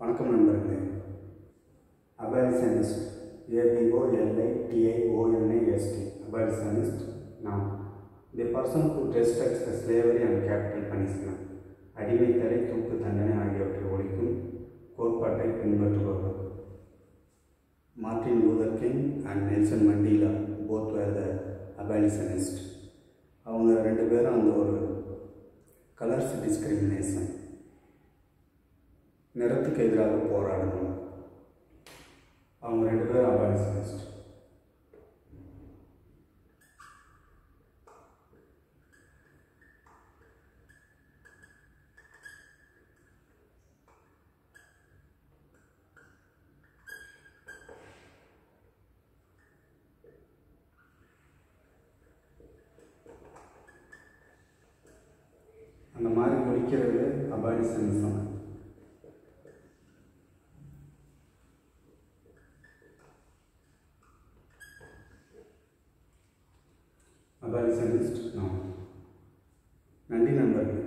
வணக்கம் நண்பர்களே abolitionist A B O L I T I O N I S T abolitionist நாம் the person who restricts the slavery and capital punishment அடிமைத்தலை தூக்கு தண்டனை ஆகியவற்றை ஒழிக்கும் கோட்பாட்டை பின்பற்றுபவர் Martin Luther King and Nelson Mandela both were the abolitionist அவங்க ரெண்டு பேரும் அந்த ஒரு கலர்ஸ் டிஸ்கிரிமினேஷன் நிறத்துக்கு எதிராக போராடணும் அவங்க ரெண்டு பேரும் அபாலிசனிஸ்ட் அந்த மாதிரி ஒழிக்கிறது அபாலிசனிசம் அபாலிசனிஸ்ட் நாம் நன்றி நண்பர்களே